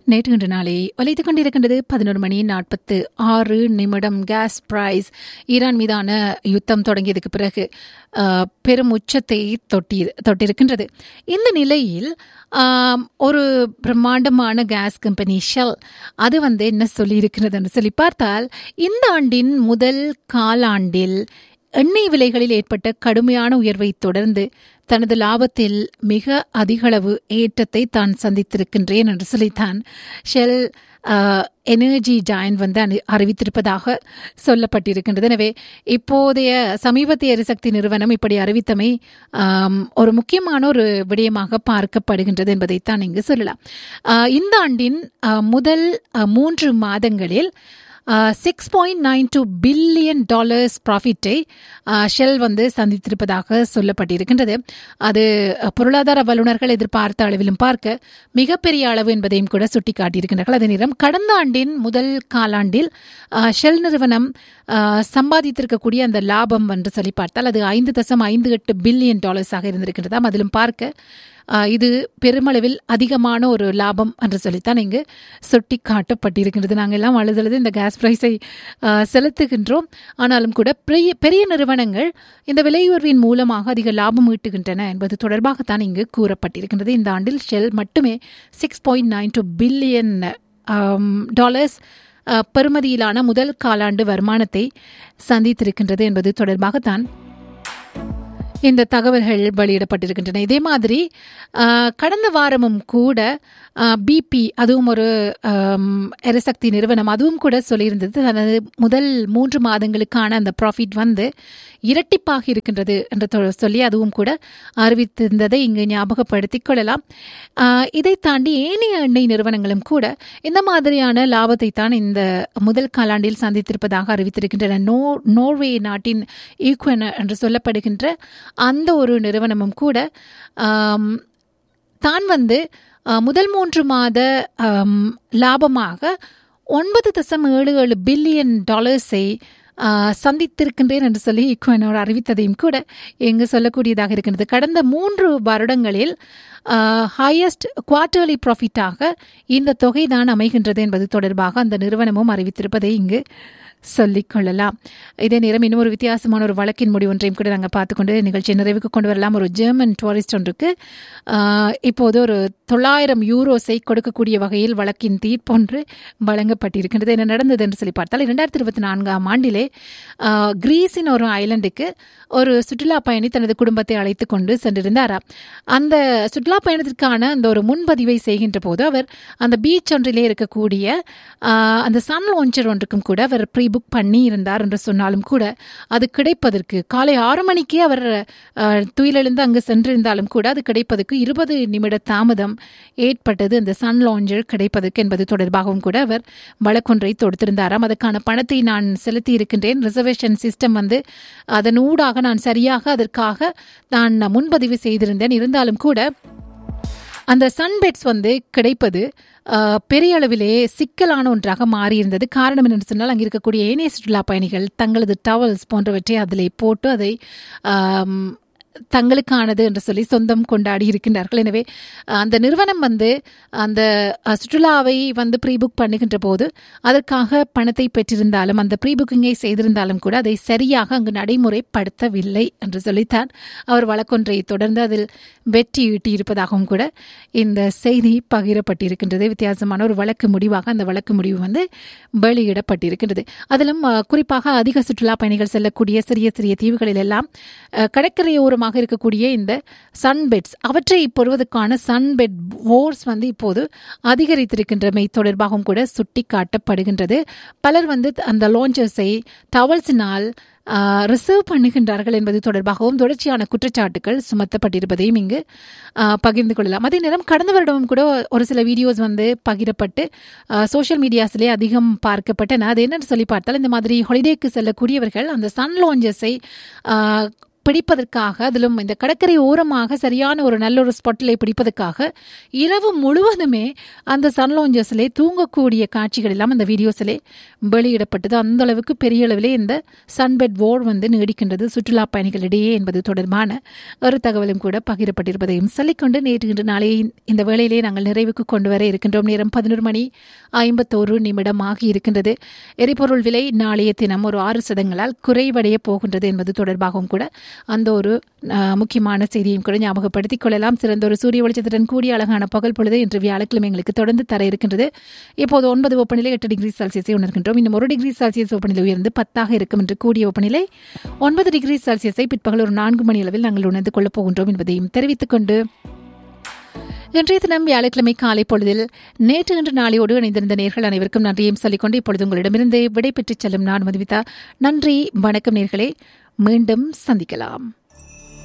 நேற்று இன்று நாளை வலைத்துக் கொண்டிருக்கின்றது பதினோரு மணி நாற்பத்து ஆறு நிமிடம் கேஸ் பிரைஸ் ஈரான் மீதான யுத்தம் தொடங்கியதுக்கு பிறகு ஆஹ், பெரும் உச்சத்தை தொட்டி தொட்டிருக்கின்றது இந்த நிலையில் ஆம், ஒரு பிரம்மாண்டமான கேஸ் கம்பெனி ஷெல் அது வந்து என்ன சொல்லியிருக்கிறதுன்னு சொல்லி பார்த்தால் இந்த ஆண்டின் முதல் காலாண்டில் எண்ணெய் விலைகளில் ஏற்பட்ட கடுமையான உயர்வை தொடர்ந்து தனது லாபத்தில் மிக அதிகளவு ஏற்றத்தை தான் சந்தித்திருக்கின்றேன் என்று சொல்லித்தான் ஷெல் எனர்ஜி ஜாயின் வந்து அனு- அறிவித்திருப்பதாக சொல்லப்பட்டிருக்கின்றது எனவே இப்போதைய சமீபத்திய எரிசக்தி நிறுவனம் இப்படி அறிவித்தமை ஆம், ஒரு முக்கியமான ஒரு விடயமாக பார்க்கப்படுகின்றது என்பதைத்தான் இங்கு சொல்லலாம் ஆஹ், இந்த ஆண்டின் ஆஹ், முதல் ஆஹ், மூன்று மாதங்களில் six point nine two billion dollars ப்ராஃபிட்டை ஷெல் வந்து சந்தித்திருப்பதாக சொல்லப்பட்டிருக்கின்றது அது அஹ், பொருளாதார வல்லுநர்கள் எதிர்பார்த்த அளவிலும் பார்க்க மிகப்பெரிய அளவு என்பதையும் கூட சுட்டிக்காட்டியிருக்கின்றார்கள் அதே நேரம் கடந்த ஆண்டின் முதல் காலாண்டில் அஹ், ஷெல் நிறுவனம் அஹ், சம்பாதித்திருக்கக்கூடிய அந்த லாபம் என்று சொல்லி பார்த்தால் அது ஐந்து தசம் ஐந்து எட்டு பில்லியன் டாலர்ஸாக இருந்திருக்கின்றதாம் அதிலும் பார்க்க ஆஹ் இது பெருமளவில் அதிகமான ஒரு லாபம் என்று சொல்லித்தான் இங்கு சுட்டி காட்டப்பட்டிருக்கின்றது நாங்கள் எல்லாம் அழுதழுது இந்த கேஸ் பிரைஸை செலுத்துகின்றோம் ஆனாலும் கூட பெரிய பெரிய நிறுவனங்கள் இந்த விலை உயர்வின் மூலமாக அதிக லாபம் ஈட்டுகின்றன என்பது தொடர்பாகத்தான் இங்கு கூறப்பட்டிருக்கின்றது இந்த ஆண்டில் ஷெல் மட்டுமே six point nine two billion dollars ah, பெறுமதியிலான முதல் காலாண்டு வருமானத்தை சந்தித்திருக்கின்றது என்பது தொடர்பாகத்தான் இந்த தகவல்கள் வெளியிடப்பட்டிருக்கின்றன இதே மாதிரி ஆஹ், கடந்த வாரமும் கூட பிபி அதுவும் ஒரு ஆம், எரிசக்தி நிறுவனம் அதுவும் கூட சொல்லியிருந்தது தனது முதல் மூன்று மாதங்களுக்கான அந்த ப்ராஃபிட் வந்து இரட்டிப்பாக இருக்கின்றது என்று தொ- சொல்லி அதுவும் கூட அறிவித்திருந்ததை இங்கு ஞாபகப்படுத்திக் கொள்ளலாம் ஆஹ், இதை தாண்டி ஏனைய எண்ணெய் நிறுவனங்களும் கூட இந்த மாதிரியான லாபத்தை தான் இந்த முதல் காலாண்டில் சந்தித்திருப்பதாக அறிவித்திருக்கின்றன நோ நோர்வே நாட்டின் ஈக்வன என்று சொல்லப்படுகின்ற அந்த ஒரு நிறுவனமும் கூட ஆம், தான் வந்து அஹ், முதல் மூன்று மாத ஆம், லாபமாக ஒன்பது தசம் ஏழு ஏழு பில்லியன் டாலர்ஸை ஆஹ், சந்தித்திருக்கின்றேன் என்று சொல்லி இக்குவனோர் அறிவித்ததையும் கூட இங்கு சொல்லக்கூடியதாக இருக்கின்றது கடந்த மூன்று வருடங்களில் ஹையஸ்ட் குவார்டர்லி ப்ராஃபிட்டாக இந்த தொகை தான் அமைகின்றது என்பது தொடர்பாக அந்த நிறுவனமும் அறிவித்திருப்பதை இங்கு சொல்லிக் கொள்ளலாம் இதே நேரம் இன்னும் ஒரு வித்தியாசமான ஒரு வழக்கின் முடிவு ஒன்றையும் கூட நாங்கள் பார்த்துக்கொண்டு நிகழ்ச்சியை நிறைவுக்கு கொண்டு வரலாம் ஒரு ஜெர்மன் டூரிஸ்ட் ஒன்றுக்கு ஆஹ், இப்போது ஒரு தொள்ளாயிரம் யூரோஸை கொடுக்கக்கூடிய வகையில் வழக்கின் தீர்ப்பொன்று வழங்கப்பட்டிருக்கின்றது என்ன நடந்தது என்று சொல்லி பார்த்தால் இரண்டாயிரத்தி இருபத்தி நான்காம் ஆண்டிலே ஆஹ், கிரீஸின் ஒரு ஐலண்டுக்கு ஒரு சுற்றுலா பயணி தனது குடும்பத்தை அழைத்து கொண்டு சென்றிருந்தாராம் அந்த சுற்றுலா பயணத்திற்கான அந்த ஒரு முன்பதிவை செய்கின்ற போது அவர் அந்த பீச் ஒன்றிலே இருக்கக்கூடிய ஆஹ், அந்த சன் லான்ச்சர் ஒன்றுக்கும் கூட அவர் ப்ரீ புக் பண்ணி இருந்தார் என்று சொன்னாலும் கூட அது கிடைப்பதற்கு காலை ஆறு மணிக்கே அவர் ஆஹ், துயிலெழுந்து அங்கு சென்றிருந்தாலும் கூட அது கிடைப்பதற்கு இருபது நிமிட தாமதம் ஏற்பட்டது அந்த சன் லான்ச்சர் கிடைப்பதற்கு என்பது தொடர்பாகவும் கூட அவர் வழக்கொன்றை தொடுத்திருந்தாராம் அதற்கான பணத்தை நான் செலுத்தி இருக்கின்றேன் ரிசர்வேஷன் சிஸ்டம் வந்து அதன் ஊடாக நான் சரியாக அதற்காக நான் முன்பதிவு செய்திருந்தேன் இருந்தாலும் கூட அந்த சன்பெட்ஸ் வந்து கிடைப்பது ஆஹ், பெரிய அளவிலே சிக்கலான ஒன்றாக மாறியிருந்தது காரணம் என்னென்னு சொன்னால் அங்கே இருக்கக்கூடிய ஏனைய சுற்றுலா பயணிகள் தங்களது டவல்ஸ் போன்றவற்றை அதிலே போட்டு அதை ஆம், தங்களுக்கானது என்று சொல்லி சொந்தம் கொண்டாடி இருக்கின்றார்கள் எனவே அஹ், அந்த நிறுவனம் வந்து அந்த அஹ், சுற்றுலாவை வந்து ப்ரீ புக் பண்ணுகின்ற போது அதற்காக பணத்தை பெற்றிருந்தாலும் அந்த ப்ரீ புக்கிங்கை செய்திருந்தாலும் கூட அதை சரியாக அங்கு நடைமுறைப்படுத்தவில்லை என்று சொல்லித்தான் அவர் வழக்கொன்றை தொடர்ந்து அதில் வெற்றி ஈட்டியிருப்பதாகவும் கூட இந்த செய்தி பகிரப்பட்டிருக்கின்றது வித்தியாசமான ஒரு வழக்கு முடிவாக அந்த வழக்கு முடிவு வந்து வெளியிடப்பட்டிருக்கின்றது அதிலும் அஹ், குறிப்பாக அதிக சுற்றுலா பயணிகள் செல்லக்கூடிய சிறிய சிறிய தீவுகளில் எல்லாம் அஹ், கடற்கரையோரமாக இருக்கக்கூடிய இந்த சன்பெட்ஸ் அவற்றை பெறுவதற்கான சன்பெட் வோர்ஸ் வந்து இப்போது அதிகரித்திருக்கின்றமை தொடர்பாகவும் கூட சுட்டி காட்டப்படுகின்றது பலர் வந்து அந்த லான்ச்சர்ஸை டவல்ஸினால் ரிசர்வ் பண்ணுகின்றார்கள் என்பது தொடர்பாகவும் தொடர்ச்சியான குற்றச்சாட்டுகள் சுமத்தப்பட்டிருப்பதையும் இங்கு ஆஹ், பகிர்ந்து கொள்ளலாம் அதே நேரம் கடந்த வருடமும் கூட ஒரு சில வீடியோஸ் வந்து பகிரப்பட்டு சோஷியல் மீடியாஸிலே அதிகம் பார்க்கப்பட்டன அது என்னன்னு சொல்லி பார்த்தால் இந்த மாதிரி ஹாலிடேக்கு செல்லக்கூடியவர்கள் அந்த சன் லான்ச்சஸை பிடிப்பதற்காக அதிலும் இந்த கடற்கரை ஓரமாக சரியான ஒரு நல்ல ஒரு ஸ்பாட்டிலே பிடிப்பதற்காக இரவு முழுவதுமே அந்த சன்லோஞ்சஸிலே தூங்கக்கூடிய காட்சிகள் எல்லாம் அந்த வீடியோஸிலே வெளியிடப்பட்டது அந்த அளவுக்கு பெரிய அளவிலே இந்த சன்பெட் வோர் வந்து நீடிக்கின்றது சுற்றுலா பயணிகளிடையே என்பது தொடர்பான ஒரு தகவலும் கூட பகிரப்பட்டிருப்பதையும் சொல்லிக்கொண்டு நேற்று இன்று நாளை இந்த வேளையிலே நாங்கள் நிறைவுக்கு கொண்டு வர இருக்கின்றோம் நேரம் பதினோரு மணி ஐம்பத்தோரு நிமிடம் ஆகி இருக்கின்றது எரிபொருள் விலை நாளைய தினம் ஒரு ஆறு சதங்களால் குறைவடைய போகின்றது என்பது தொடர்பாகவும் கூட அந்த ஒரு அஹ், முக்கியமான செய்தியையும் கூட ஞாபகப்படுத்திக் கொள்ளலாம் சிறந்த ஒரு சூரிய வெளிச்சத்துடன் கூடிய அழகான பகல் பொழுது இன்று வியாழக்கிழமை எங்களுக்கு தொடர்ந்து தர இருக்கின்றது இப்போது ஒன்பது வெப்பநிலை எட்டு டிகிரி செல்சியஸை உணர்கின்றோம் இன்னும் ஒரு டிகிரி செல்சியஸ் வெப்பநிலை உயர்ந்து பத்தாக இருக்கும் என்று கூடிய வெப்பநிலை ஒன்பது டிகிரி செல்சியஸை பிற்பகல் ஒரு நான்கு மணி அளவில் நாங்கள் உணர்ந்து கொள்ளப் போகின்றோம் என்பதையும் தெரிவித்துக் கொண்டு இன்றைய தினம் வியாழக்கிழமை காலை பொழுதில் நேற்று இன்று நாளையோடு இணைந்திருந்த நேர்கள் அனைவருக்கும் நன்றியும் சொல்லிக்கொண்டு இப்பொழுது உங்களிடமிருந்து விடை பெற்றுச் செல்லும் நான் மதுவிதா நன்றி வணக்கம் நேர்களே மீண்டும் சந்திக்கலாம்